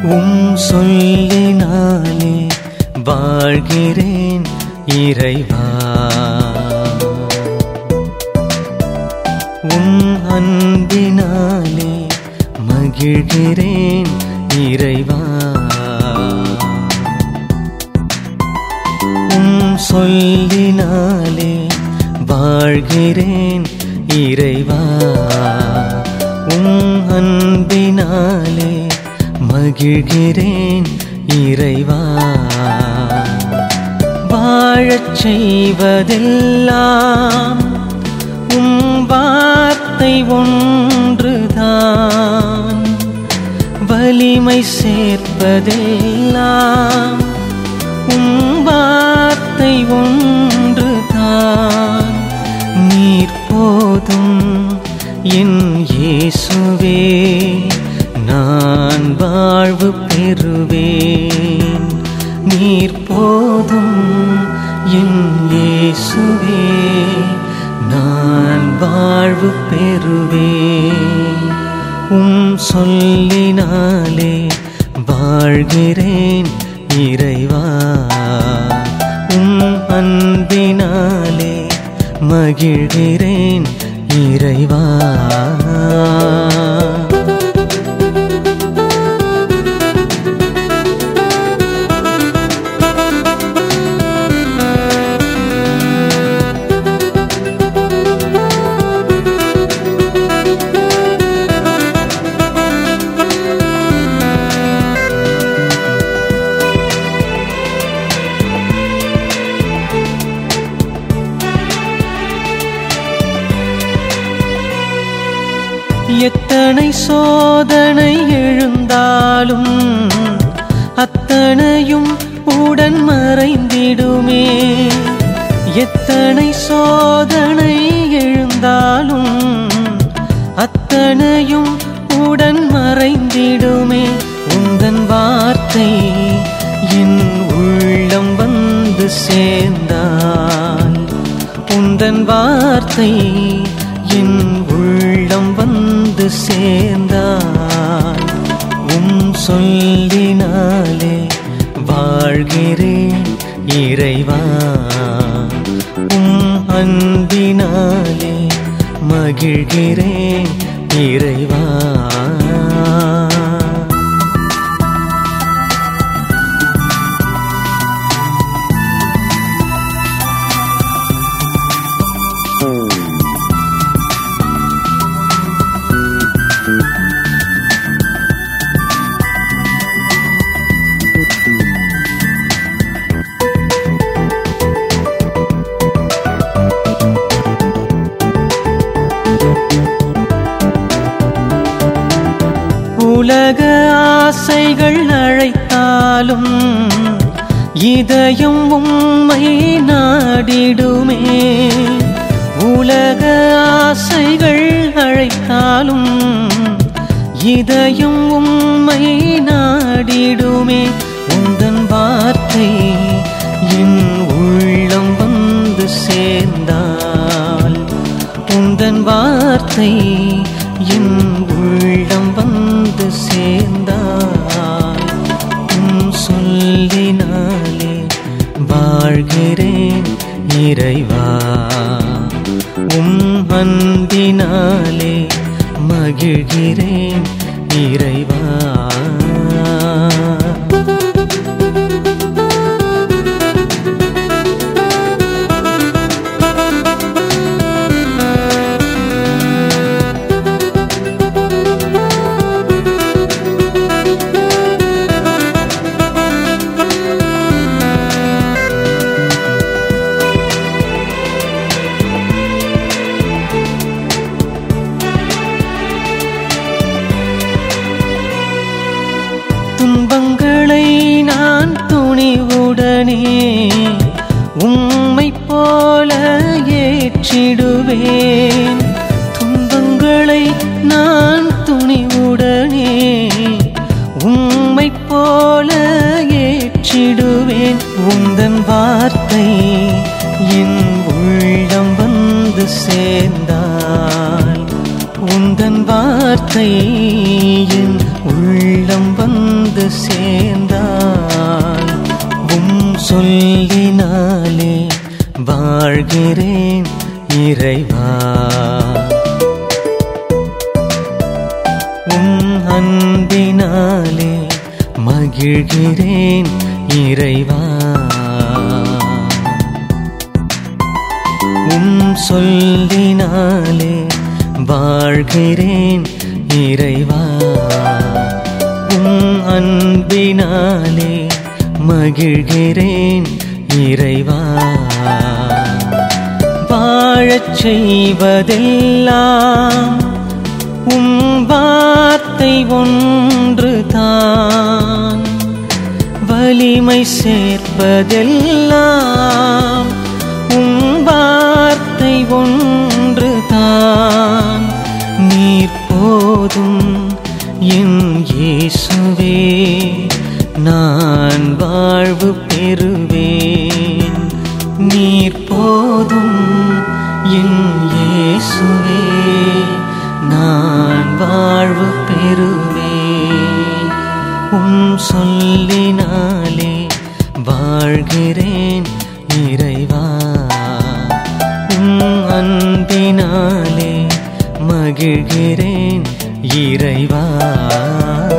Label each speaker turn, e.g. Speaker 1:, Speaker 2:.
Speaker 1: உம் சொல்லினாலே வாழ்கிறேன் இறைவா உம் அன்பினாலே மகிழ்கிறேன் இறைவா உம் சொல்லினாலே வாழ்கிறேன் இறைவா உம் அன்பினாலே மகிழ்கிறேன் இறைவா வாழச் செய்வதெல்லாம் உம் வார்த்தை ஒன்றுதான் வலிமை சேர்ப்பதெல்லாம் உம் வார்த்தை ஒன்றுதான் நீர் போதும் என் இயேசுவே நான் வாழ்வு பெறுவேன் நீர் போதும் என் இயேசுவே நான் வாழ்வு பெறுவேன் உம் சொல்லினாலே வாழ்கிறேன் இறைவா உம் அன்பினாலே மகிழ்கிறேன் இறைவா எத்தனை சோதனை எழுந்தாலும் அத்தனையும் உடன் மறைந்திடுமே எத்தனை சோதனை எழுந்தாலும் அத்தனையும் உடன் மறைந்திடுமே உந்தன் வார்த்தை என் உள்ளம் வந்து சேர்ந்தால் உந்தன் வார்த்தை என் உள்ளம் வந்து சேர்ந்தால் உம் சொல்லினாலே வாழ்கிறேன் இறைவா உம் அன்பினாலே மகிழ்கிறேன் இறைவா உலக ஆசைகள் அழைத்தாலும் இதயம் உம்மை நாடிடுமே உலக ஆசைகள் அழைத்தாலும் இதயம் உம்மை நாடிடுமே உந்தன் வார்த்தை என் உள்ளம் வந்து சேர்ந்தால் உந்தன் வார்த்தை என் உள்ளம் வந்து சேர்ந்தால் உம் சொல்லினாலே வாழ்கிறேன் இறைவா உம் அன்பினாலே மகிழ்கிறேன் இறைவா துன்பங்களை நான் துணிவுடனே உம்மை போல ஏற்றிடுவேன் துன்பங்களை நான் துணிவுடனே உம்மை போல ஏற்றிடுவேன் உந்தன் வார்த்தை என் உள்ளம் வந்து சேர்ந்தால் உந்தன் வார்த்தை என் உள்ளம் வந்து வந்து சேர்ந்தால் உம் சொல்லினாலே வாழ்கிறேன் இறைவா உம் அன்பினாலே மகிழ்கிறேன் இறைவா உம் சொல்லினாலே வாழ்கிறேன் இறைவா உம் அன்பினாலே மகிழ்கிறேன் இறைவா வாழச் செய்வதெல்லாம் உம் வார்த்தை ஒன்று தான் வலிமை சேர்ப்பதெல்லாம் உம் வார்த்தை ஒன்று தான் நீர் போதும் என் இயேசுவே நான் வாழ்வு பெறுவேன் நீர் போதும் என் இயேசுவே நான் வாழ்வு பெறுவேன் உம் சொல்லினாலே வாழ்கிறேன் இறைவா உம் அன்பினாலே மகிழ்கிறேன் இறைவா